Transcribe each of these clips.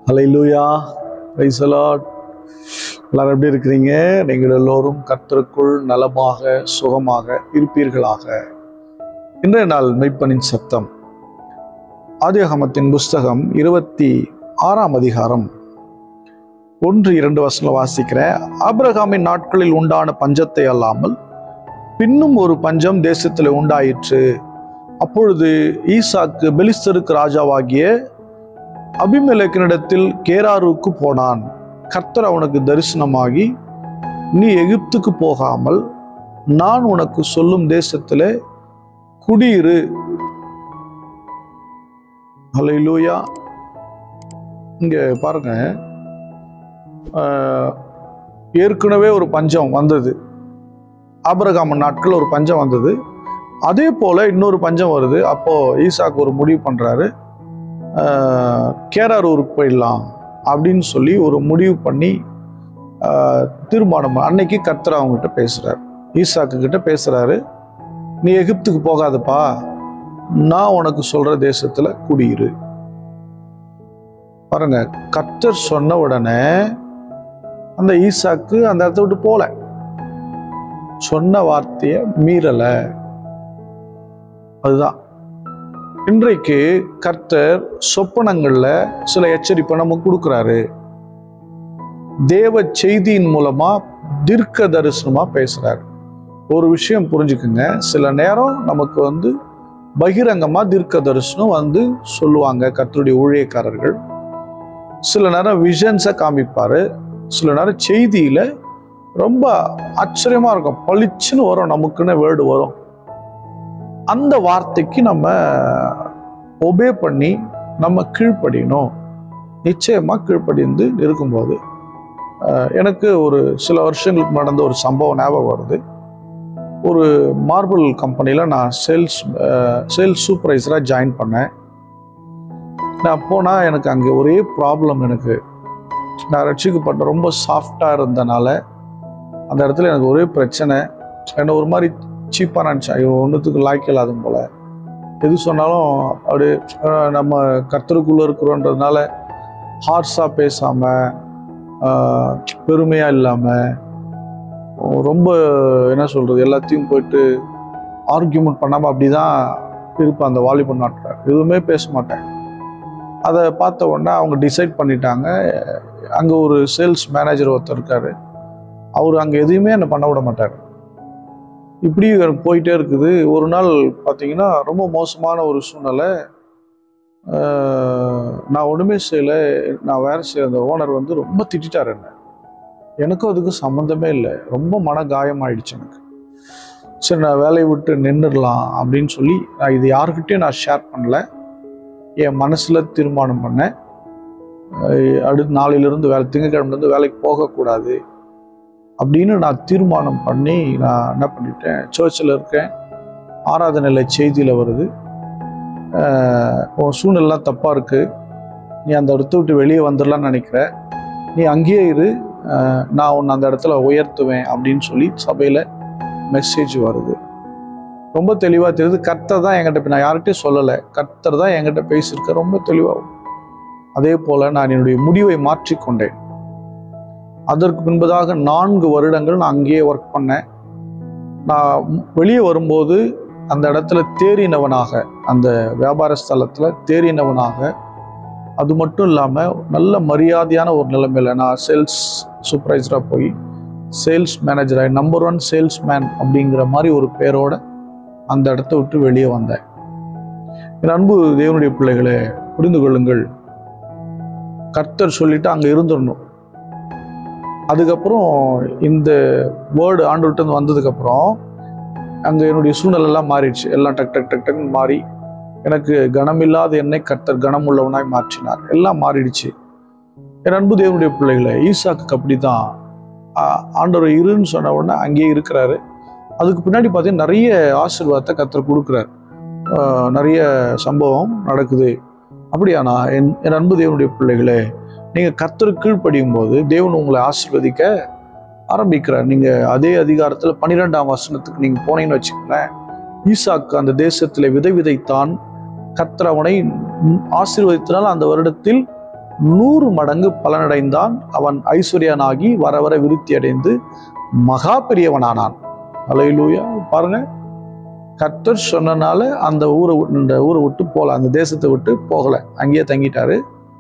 hallelujah praise the lord எல்லாரும் எப்படி இருக்கிறீங்க நீங்கள் எல்லோரும் கர்த்தருக்குள் நலமாக சுகமாக இருப்பீர்களாக இன்றைய நாள் மெய்ப்பனின் சத்தம் ஆதியாகமத்தின் புஸ்தகம் இருபத்தி ஆறாம் அதிகாரம் ஒன்று இரண்டு வசனம் வாசிக்கிறேன் ஆபிரகாமின் நாட்களில் உண்டான பஞ்சத்தை அல்லாமல் பின்னும் ஒரு பஞ்சம் தேசத்தில் உண்டாயிற்று அப்பொழுது ஈசாக்கு பெலிஸ்தருக்கு ராஜாவாகிய அபிமெலேக்கினிடத்தில் கேராருக்கு போனான் கர்த்தர் அவனுக்கு தரிசனமாகி நீ எகிப்துக்கு போகாமல் நான் உனக்கு சொல்லும் தேசத்திலே குடியிரு ஹalleluya இங்க பாருங்க ஆஹ், ஏற்கனவே ஒரு பஞ்சம் வந்தது ஆபிரகாம நாட்கள் ஒரு பஞ்சம் வந்தது அதே போல இன்னொரு பஞ்சம் வருது அப்போ ஈசாக்கு ஒரு முடிவு பண்றாரு ஆஹ், கேராரூருக்கு போயிடலாம் அப்படின்னு சொல்லி ஒரு முடிவு பண்ணி ஆஹ், தீர்மானம் அன்னைக்கு கர்த்தர் அவங்ககிட்ட பேசுறாரு ஈசாக்கு கிட்ட பேசுறாரு நீ எகிப்துக்கு போகாதப்பா நான் உனக்கு சொல்ற தேசத்துல குடியிரு பாருங்க கர்த்தர் சொன்ன உடனே அந்த ஈசாக்கு அந்த இடத்த விட்டு போல சொன்ன வார்த்தையை மீறல அதுதான் இன்றைக்கு கர்த்தர் சொப்பனங்கள்ல சில எச்சரிப்பை நமக்கு கொடுக்குறாரு தேவ செய்தியின் மூலமா தீர்க்க தரிசனமா பேசுறாரு ஒரு விஷயம் புரிஞ்சுக்குங்க சில நேரம் நமக்கு வந்து பகிரங்கமா தீர்க்க தரிசனம் வந்து சொல்லுவாங்க கர்த்தருடைய ஊழியக்காரர்கள் சில நேரம் விஷன்ஸை காமிப்பாரு சில நேரம் செய்தியில ரொம்ப ஆச்சரியமா இருக்கும் பளிச்சுன்னு வரும் நமக்குன்னு வேர்டு வரும் அந்த வார்த்தைக்கு நம்ம ஒபே பண்ணி நம்ம கீழ்ப்படியணும் நிச்சயமா கீழ்ப்படிந்து இருக்கும்போது அஹ், எனக்கு ஒரு சில வருஷங்களுக்கு நடந்த ஒரு சம்பவம் ஞாபகம் வருது ஒரு மார்பிள் கம்பெனியில் நான் சேல்ஸ் சேல்ஸ் சூப்பர்வைசராக ஜாயின் பண்ணேன் நான் போனால் எனக்கு அங்கே ஒரே ப்ராப்ளம் எனக்கு நான் ரட்சிக்கப்பட்ட ரொம்ப சாஃப்டாக இருந்தனால அந்த இடத்துல எனக்கு ஒரே பிரச்சனை என்ன ஒரு மாதிரி சீப்பாக நினச்சேன் ஐயோ ஒன்றுத்துக்கு லாய்க்கு இல்லாதும் போல எது சொன்னாலும் அப்படி அஹ், நம்ம கர்த்தருக்குள்ளே இருக்கிறோன்றதுனால ஹார்ஸாக பேசாமல் பெருமையாக இல்லாமல் ரொம்ப என்ன சொல்கிறது எல்லாத்தையும் போயிட்டு ஆர்கியூமெண்ட் பண்ணாமல் அப்படி தான் இருப்பேன் அந்த வாலிபன் நாட்டில் எதுவுமே பேச மாட்டேன் அதை பார்த்த உடனே அவங்க டிசைட் பண்ணிட்டாங்க அங்கே ஒரு சேல்ஸ் மேனேஜர் ஒருத்தர் இருக்காரு அவர் அங்கே எதுவுமே என்னை பண்ண விட மாட்டார் இப்படி எனக்கு போயிட்டே இருக்குது ஒரு நாள் பார்த்தீங்கன்னா ரொம்ப மோசமான ஒரு சூழ்நிலை ஆஹ், நான் ஒன்றுமே செய்யலை நான் வேலை செய்ய அந்த ஓனர் வந்து ரொம்ப திட்டார் என்ன எனக்கும் அதுக்கு சம்மந்தமே இல்லை ரொம்ப மன காயமாயிடுச்சு எனக்கு சரி நான் வேலையை விட்டு நின்றுடலாம் அப்படின்னு சொல்லி நான் இது யாருக்கிட்டையும் நான் ஷேர் பண்ணல என் மனசில் தீர்மானம் பண்ணேன் அஹ் அடுத்த நாளையிலிருந்து வேலை திங்கக்கிழமைலேருந்து வேலைக்கு போகக்கூடாது அப்படின்னு நான் தீர்மானம் பண்ணி நான் என்ன பண்ணிட்டேன் சர்ச்சில் இருக்கேன் ஆராதனையில் செய்தியில் வருது அஹ் உன் சூழ்நிலாம் தப்பாக இருக்குது நீ அந்த இடத்த விட்டு வெளியே வந்துடலாம்னு நினைக்கிற நீ அங்கேயே இரு அஹ் நான் உன்னை அந்த இடத்துல உயர்த்துவேன் அப்படின்னு சொல்லி சபையில் மெசேஜ் வருது ரொம்ப தெளிவாக தெரியுது கர்த்தர் தான் என்கிட்ட இப்ப நான் யார்கிட்டயும் சொல்லலை கர்த்தர் தான் என்கிட்ட பேசியிருக்க ரொம்ப தெளிவாக அதே போல் நான் என்னுடைய முடிவை மாற்றிக்கொண்டேன் அதற்கு பின்பதாக நான்கு வருடங்கள் நான் அங்கேயே ஒர்க் பண்ணேன் நான் வெளியே வரும்போது அந்த இடத்துல தேறினவனாக அந்த வியாபார ஸ்தலத்தில் தேறினவனாக அது மட்டும் இல்லாமல் நல்ல மரியாதையான ஒரு நிலைமையில நான் சேல்ஸ் சூப்பர்வைசராக போய் சேல்ஸ் மேனேஜராக நம்பர் ஒன் சேல்ஸ்மேன் அப்படிங்கிற மாதிரி ஒரு பேரோட அந்த இடத்த விட்டு வெளியே வந்தேன் என் அன்பு தேவனுடைய பிள்ளைகளே புரிந்து கொள்ளுங்கள் கர்த்தர் சொல்லிட்டு அங்கே இருந்துடணும் அதுக்கப்புறம் இந்த வேர்டு ஆண்டு வந்ததுக்கப்புறம் அங்கே என்னுடைய சூழ்நிலை எல்லாம் மாறிடுச்சு எல்லாம் டக் டக் டக் டக்னு மாறி எனக்கு கனமில்லாத என்னை கர்த்தர் கனம் உள்ளவனாய் மாற்றினார் எல்லாம் மாறிடுச்சு என் அன்பு தேவனுடைய பிள்ளைகளை ஈசாக்கு அப்படி தான் ஆண்டவர் இருன்னு சொன்ன உடனே அங்கேயே இருக்கிறாரு அதுக்கு பின்னாடி பார்த்தீங்கன்னா நிறைய ஆசீர்வாதத்தை கர்த்தர் கொடுக்குறாரு ஆஹ் நிறைய சம்பவம் நடக்குது அப்படியானா என் என் அன்பு தேவனுடைய பிள்ளைகளே நீங்கள் கர்த்தருக்கு கீழ்ப்படியும் போது தேவன் உங்களை ஆசீர்வதிக்க ஆரம்பிக்கிறார் நீங்கள் அதே அதிகாரத்தில் பன்னிரெண்டாம் வசனத்துக்கு நீங்கள் போனீங்கன்னு வச்சுக்கோங்களேன் ஈசாக்கு அந்த தேசத்தில் விதை விதைத்தான் கர்த்தர் அவனை ஆசீர்வதித்தனால் அந்த வருடத்தில் நூறு மடங்கு பலனடைந்தான் அவன் ஐஸ்வர்யனாகி வர வர விருத்தி அடைந்து மகா பெரியவனானான் அலையிலூயா பாருங்க கர்த்தர் சொன்னனால அந்த ஊரை விட்டு- இந்த ஊரை விட்டு போகல அந்த தேசத்தை விட்டு போகல அங்கேயே தங்கிட்டாரு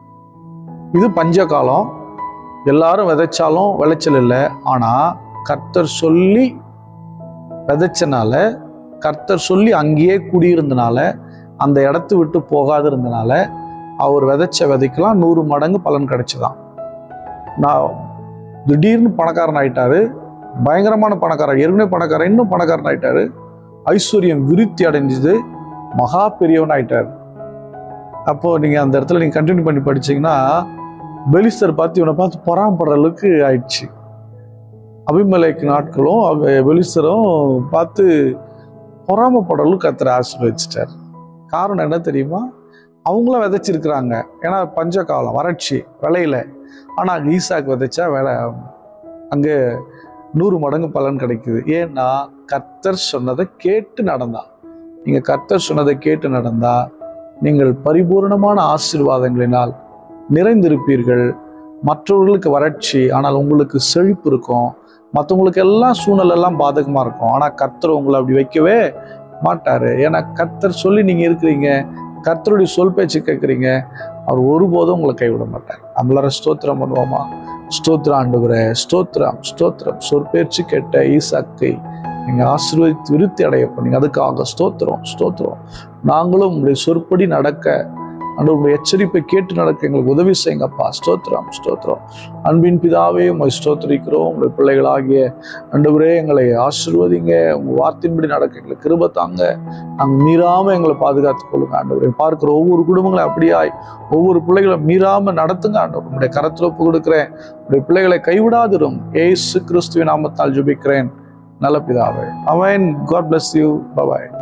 இது பஞ்ச காலம் எல்லாரும் விதைச்சாலும் விளைச்சல் இல்லை ஆனா கர்த்தர் சொல்லி விதைச்சனால கர்த்தர் சொல்லி அங்கேயே குடியிருந்தனால அந்த இடத்த விட்டு போகாது இருந்தனால அவர் விதைச்ச விதைக்கெல்லாம் நூறு மடங்கு பலன் கிடைச்சுதான் நான் திடீர்னு பணக்காரன் ஆயிட்டாரு பயங்கரமான பணக்காரன் ஏற்கனவே பணக்காரன் இன்னும் பணக்காரன் ஆயிட்டாரு ஐஸ்வர்யம் விருத்தி அடைஞ்சது மகா பெரியவன் ஆயிட்டாரு அப்போ நீங்க அந்த இடத்துல நீங்க கண்டினியூ பண்ணி படிச்சீங்கன்னா பெலிஸ்தர் பார்த்து இவனை பார்த்து பொறாமப்படுற அளவுக்கு ஆயிடுச்சு அபிமலைக்கு நாட்களும் அவ- பெலிஸ்தரும் பார்த்து பொறாமப்படுற அளவுக்கு கத்தரை ஆசீர்வதிச்சிட்டார் காரணம் என்ன தெரியுமா அவங்களும் விதைச்சிருக்கிறாங்க ஏன்னா பஞ்ச காலம் வறட்சி விளையில ஆனால் ஈசாக்கு விதைச்சா விளை அங்கே நூறு மடங்கு பலன் கிடைக்குது ஏன்னா கர்த்தர் சொன்னதை கேட்டு நடந்தான் நீங்கள் கர்த்தர் சொன்னதை கேட்டு நடந்தா நீங்கள் பரிபூர்ணமான ஆசீர்வாதங்களினால் நிறைந்திருப்பீர்கள் மற்றவர்களுக்கு வறட்சி ஆனால் உங்களுக்கு செழிப்பு இருக்கும் மற்றவங்களுக்கு எல்லாம் சூழ்நிலை எல்லாம் பாதகமாக இருக்கும் ஆனால் கர்த்தர் உங்களை அப்படி வைக்கவே மாட்டார் ஏன்னா கர்த்தர் சொல்லி நீங்கள் இருக்கிறீங்க கர்த்தருடைய சொல் பேச்சு கேட்குறீங்க அவர் ஒருபோதும் உங்களை கைவிட மாட்டார் நம்மளார ஸ்தோத்திரம் பண்ணுவோமா ஸ்தோத்திரம் ஆண்டுகிறே ஸ்தோத்திரம் ஸ்தோத்திரம் சொற்பேச்சு கேட்ட ஈசாக்கை நீங்கள் ஆசீர்வதித்து விருத்தி அடைய பண்ணீங்க அதுக்காக ஸ்தோத்திரம் ஸ்தோத்திரம் நாங்களும் உங்களுடைய சொற்படி நடக்க அன்று உங்களுடைய எச்சரிப்பை கேட்டு நடக்க எங்களுக்கு உதவி செய்யுங்கப்பா ஸ்தோத்திரம் ஸ்தோத்திரம் அன்பின் பிதாவே உங்களை ஸ்தோத்திரிக்கிறோம் உங்களுடைய பிள்ளைகளாகிய அன்றுவரே எங்களை ஆசீர்வதிங்க உங்கள் வார்த்தையின்படி நடக்க எங்களுக்கு கிருப தாங்க நாங்கள் மீறாமல் எங்களை பாதுகாத்துக் கொள்ளுங்க ஆண்டவரே பார்க்குற ஒவ்வொரு குடும்பங்களும் அப்படியாய் ஒவ்வொரு பிள்ளைகளை மீறாமல் நடத்துங்க ஆண்டவர் உங்களுடைய கரத்தில் ஒப்பு கொடுக்குறேன் உங்களுடைய பிள்ளைகளை கைவிடாதிரும் ஏசு கிறிஸ்துவின் நாமத்தால் ஜெபிக்கிறேன் நல்ல பிதாவே அவன் காட் bless யூ பபாய்